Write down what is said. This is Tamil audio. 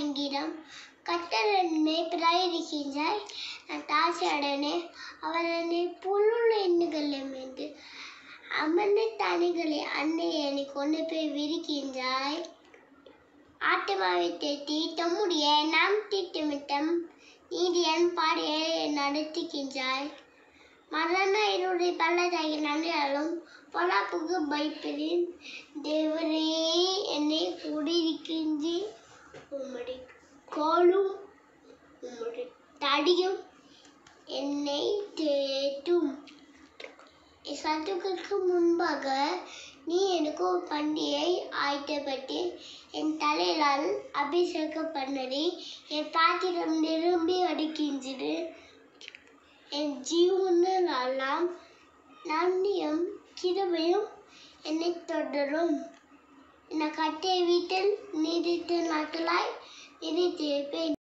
அங்கிடம் கத்தரன்மை பிராயிருக்கின்றாய் நான் தாசடனே அவரனை புல்லுள்ள எண்ணுகளும் என்று அமர்ந்த தனிகளை அன்னை என்னை கொண்டு போய் விரிக்கின்றாய் ஆத்மாவை தேத்தி தம்முடைய நாம் திட்டமிட்டம் நீதியன் பாடையை நடத்துகின்றாய் மரண இருடைய பள்ளத்தாகி நன்றாலும் பொலாப்புக்கு பயப்படின் தேவரே என்னை குடியிருக்கின்றி உம்முடைய கோலும் உம்முடைய தடியும் என்னை தேட்டும் சத்துக்களுக்கு முன்பாக நீ எனக்கு ஒரு பண்டிகை ஆயத்தப்பட்டு என் தலையிலால் அபிஷேகம் பண்ணடி என் பாத்திரம் நிரம்பி அடிக்கின்றது என் ஜீவனெல்லாம் நன்றியும் கிருபையும் என்னை தொடரும் என்னை கட்டிய வீட்டில் நீடித்த நாட்களாய் நினைத்திருப்பேன்